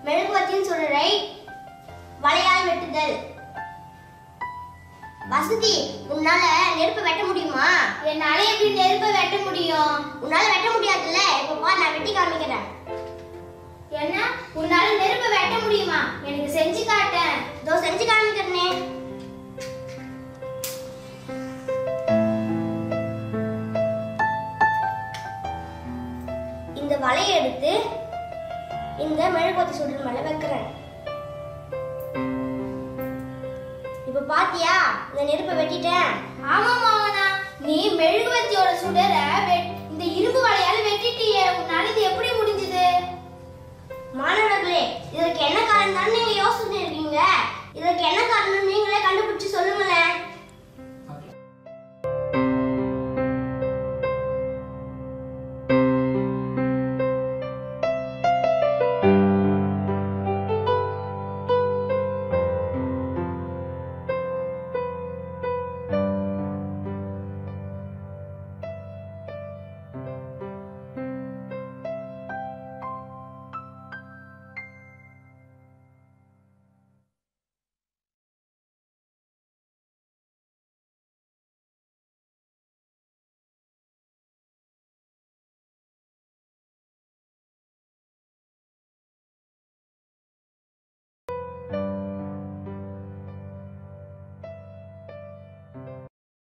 மெழுகுவத்தின் சுடரை வலையால் வெட்டுதல் வசந்தி உன்னால நெருப்பு வெட்ட முடியுமா என்னால எப்படி நெருப்பை வெட்ட முடியும் உன்னால வெட்ட முடியாதுல்ல இப்ப பா நான் வெட்டி காமிக்கிறேன் என்ன உன்னால நெருப்பை வெட்ட முடியுமா எனக்கு செஞ்சு காட்டேன் இதோ செஞ்சு காமிக்கிறனே இந்த வலையை எடுத்து இந்த மெழுகுவத்தி சுடர் மேல வைக்கிறேன் இப்ப பாத்தியா இந்த நெருப்பை வெட்டிட்டேன் ஆமா மாவனா நீ மெழுகுவத்தியோட சுடரை வெட்- இந்த இரும்பு வலையால வெட்டிட்டியே உன்னால இது எப்படி முடிஞ்சது மாணவர்களே இதற்கு என்ன காரணம் நீங்க யோசிச்சுட்டு இருக்கீங்க இதற்கு என்ன காரணம் நீங்களே கண்டுபிடிச்சு சொல்லுங்களேன்